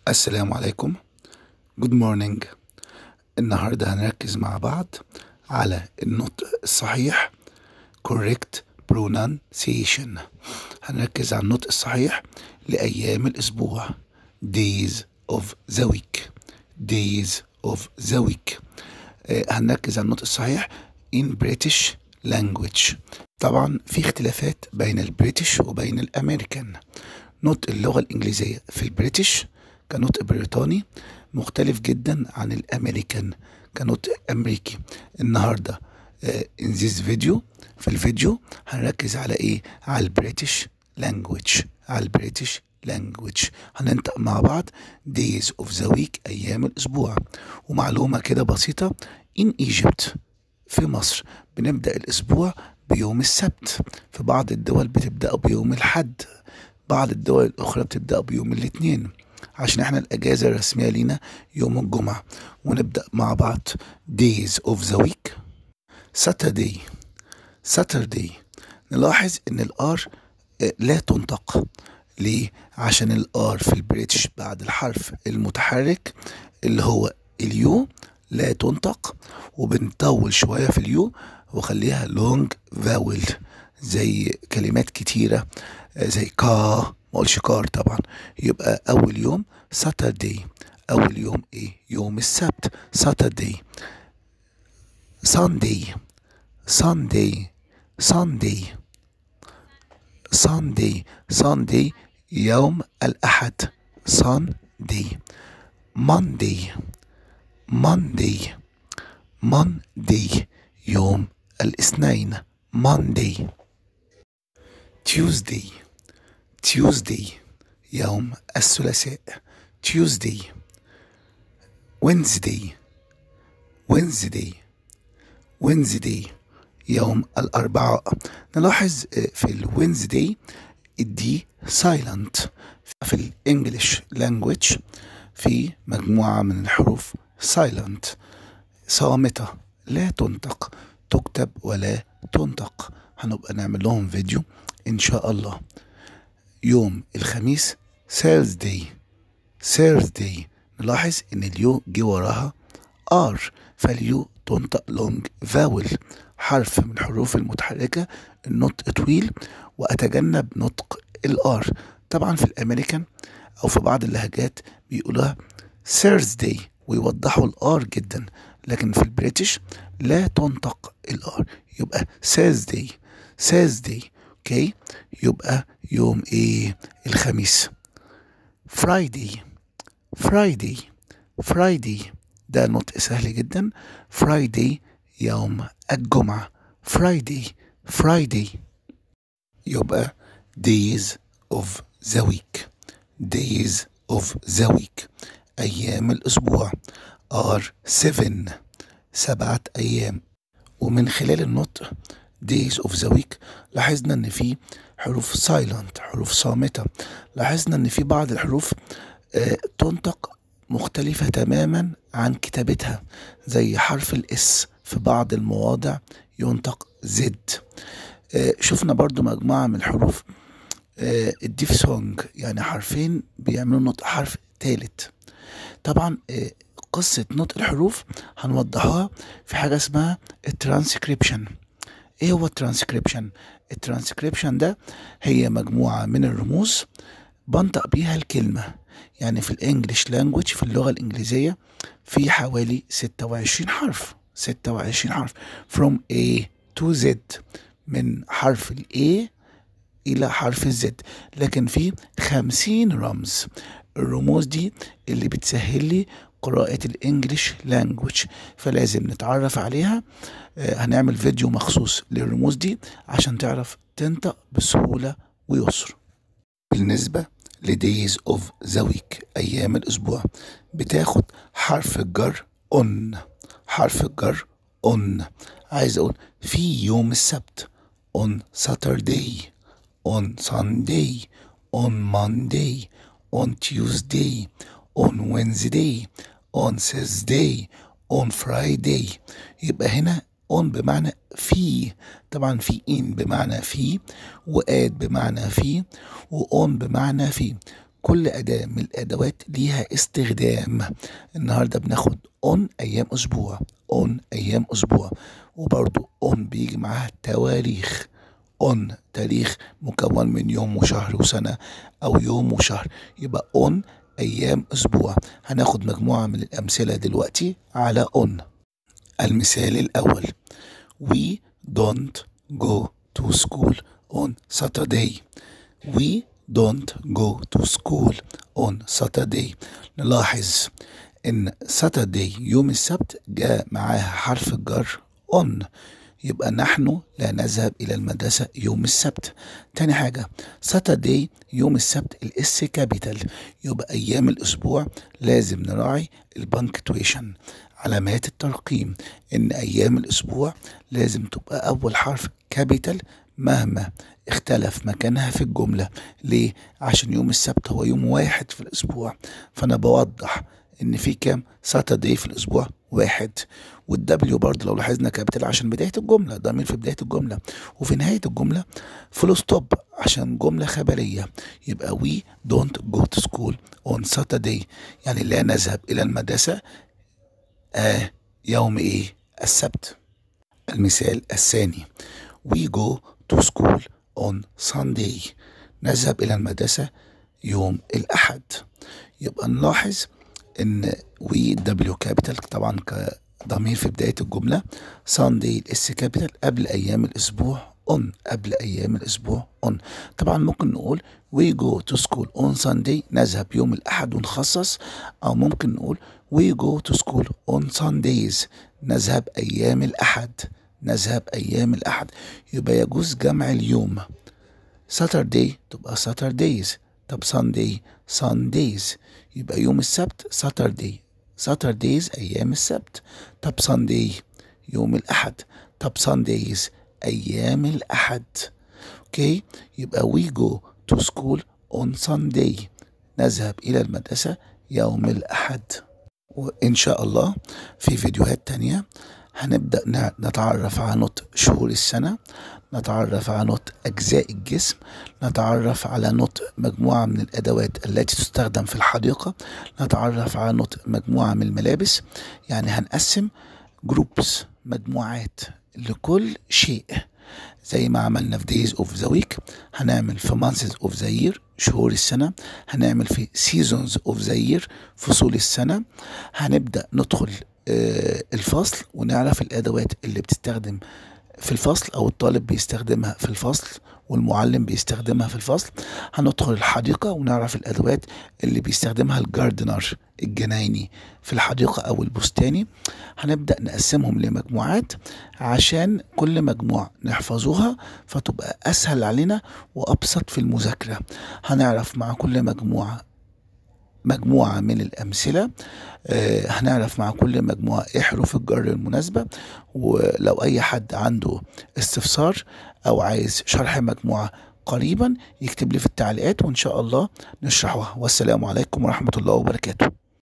السلام عليكم Good morning النهاردة هنركز مع بعض على النطق الصحيح correct pronunciation هنركز على النطق الصحيح لأيام الأسبوع days of the week days of the week آه، هنركز على النطق الصحيح in British language طبعا في اختلافات بين البريتش وبين الأمريكان نطق اللغة الإنجليزية في البريتش كنطق بريطاني مختلف جدا عن الأمريكان كنطق أمريكي النهاردة آه، in this video في الفيديو هنركز على إيه على البريتش language على البريتش language هننطق مع بعض days of the week أيام الأسبوع ومعلومة كده بسيطة in Egypt في مصر بنبدأ الأسبوع بيوم السبت في بعض الدول بتبدأ بيوم الحد بعض الدول الأخرى بتبدأ بيوم الاثنين عشان احنا الأجازة الرسمية لينا يوم الجمعة ونبدأ مع بعض days of the week Saturday Saturday نلاحظ ان الار لا تنطق ليه عشان الار في البريتش بعد الحرف المتحرك اللي هو اليو لا تنطق وبنطول شوية في اليو وخليها لونج فاول زي كلمات كتيرة آه، زي كا ما اقولش كار طبعا يبقى اول يوم ساتردي اول يوم ايه يوم السبت ساتردي ساندي ساندي ساندي ساندي ساندي يوم الأحد ساندي ماندي ماندي ماندي يوم الاثنين ماندي تيوزدي تيوزدي يوم الثلاثاء تيوزدي وينزدي وينزدي وينزدي يوم الأربعاء نلاحظ آه، في الوينزداي الدي سايلنت في الانجليش لانجويج في مجموعة من الحروف سايلنت صامتة لا تنطق تكتب ولا تنطق هنبقى نعمل لهم فيديو إن شاء الله يوم الخميس Thursday Thursday نلاحظ إن اليو جه وراها R فاليو تنطق لونج فاول حرف من الحروف المتحركة النطق طويل وأتجنب نطق الآر طبعا في الأمريكان أو في بعض اللهجات بيقولوها Thursday ويوضحوا الآر جدا لكن في البريتش لا تنطق الآر يبقى Thursday Thursday اوكي يبقى يوم ايه الخميس Friday Friday Friday ده نطق سهل جدا Friday يوم الجمعة Friday Friday يبقى days of the week days of the week أيام الأسبوع are seven سبعة أيام ومن خلال النطق days of the week لاحظنا إن في حروف silent حروف صامتة لاحظنا إن في بعض الحروف آه، تنطق مختلفة تماما عن كتابتها زي حرف الاس في بعض المواضع ينطق زد آه، شفنا برضو مجموعة من الحروف آه، الديفسونج يعني حرفين بيعملوا نطق حرف تالت طبعا آه، قصة نطق الحروف هنوضحها في حاجة اسمها الترانسكريبشن ايه هو الترانسكريبشن الترانسكريبشن ده هي مجموعة من الرموز بنطق بيها الكلمة يعني في الانجليش لانجوج في اللغة الانجليزية في حوالي 26 حرف 26 حرف from A to Z من حرف ال A إلى حرف الزد لكن في 50 رمز الرموز دي اللي بتسهل لي قراءة الانجليش لانجوج فلازم نتعرف عليها آه، هنعمل فيديو مخصوص للرموز دي عشان تعرف تنطق بسهولة ويسر بالنسبة لدايز اوف ذا ويك ايام الاسبوع بتاخد حرف الجر on حرف الجر on عايز اقول في يوم السبت on Saturday on Sunday on Monday on Tuesday on Wednesday on Thursday on Friday يبقى هنا on بمعنى في طبعا في in بمعنى في واد بمعنى في وon بمعنى في كل أداة من الأدوات ليها استخدام النهاردة بناخد on أيام أسبوع on أيام أسبوع وبرضو on بيجي معاها تواريخ on تاريخ مكون من يوم وشهر وسنة أو يوم وشهر يبقى on أيام أسبوع هناخد مجموعة من الأمثلة دلوقتي على on المثال الأول We don't go to school on Saturday We don't go to school on Saturday نلاحظ إن Saturday يوم السبت جاء معاها حرف الجر on يبقى نحن لا نذهب إلى المدرسة يوم السبت تاني حاجة Saturday يوم السبت الاس كابيتال يبقى أيام الأسبوع لازم نراعي البنكتويشن علامات الترقيم إن أيام الأسبوع لازم تبقى أول حرف كابيتال مهما اختلف مكانها في الجملة ليه؟ عشان يوم السبت هو يوم واحد في الأسبوع فأنا بوضح إن في كام ساتردي في الأسبوع واحد والدبليو برضه لو لاحظنا كابيتال عشان بداية الجملة ضمير في بداية الجملة وفي نهاية الجملة فول ستوب عشان جملة خبرية يبقى we don't go to school on Saturday يعني لا نذهب إلى المدرسة آه يوم إيه؟ السبت المثال الثاني we go to school on Sunday نذهب إلى المدرسة يوم الأحد يبقى نلاحظ إن وي دبليو كابيتال طبعا كضمير في بداية الجملة Sunday الاس كابيتال قبل أيام الأسبوع on قبل أيام الأسبوع on طبعا ممكن نقول we go to school on Sunday نذهب يوم الأحد ونخصص أو ممكن نقول we go to school on Sundays نذهب أيام الأحد نذهب أيام الأحد يبقى يجوز جمع اليوم Saturday تبقى Saturdays طب Sunday Sundays يبقى يوم السبت Saturday Saturdays أيام السبت طب Sunday يوم الأحد طب Sundays أيام الأحد أوكي يبقى we go to school on Sunday نذهب إلى المدرسة يوم الأحد وإن شاء الله في فيديوهات تانية هنبدأ نتعرف على نطق شهور السنة نتعرف على نطق أجزاء الجسم نتعرف على نطق مجموعة من الأدوات التي تستخدم في الحديقة نتعرف على نطق مجموعة من الملابس يعني هنقسم جروبس مجموعات لكل شيء زي ما عملنا في دايز اوف ذا ويك هنعمل في مانثز اوف ذا يير شهور السنة هنعمل في سيزونز اوف ذا يير فصول السنة هنبدأ ندخل الفصل ونعرف الادوات اللي بتستخدم في الفصل او الطالب بيستخدمها في الفصل والمعلم بيستخدمها في الفصل هندخل الحديقة ونعرف الأدوات اللي بيستخدمها الجاردنر الجنايني في الحديقة أو البستاني هنبدأ نقسمهم لمجموعات عشان كل مجموعة نحفظوها فتبقى أسهل علينا وأبسط في المذاكرة هنعرف مع كل مجموعة مجموعة من الأمثلة آه هنعرف مع كل مجموعة إيه حروف الجر المناسبة ولو أي حد عنده استفسار أو عايز شرح مجموعة قريبا يكتب لي في التعليقات وإن شاء الله نشرحها والسلام عليكم ورحمة الله وبركاته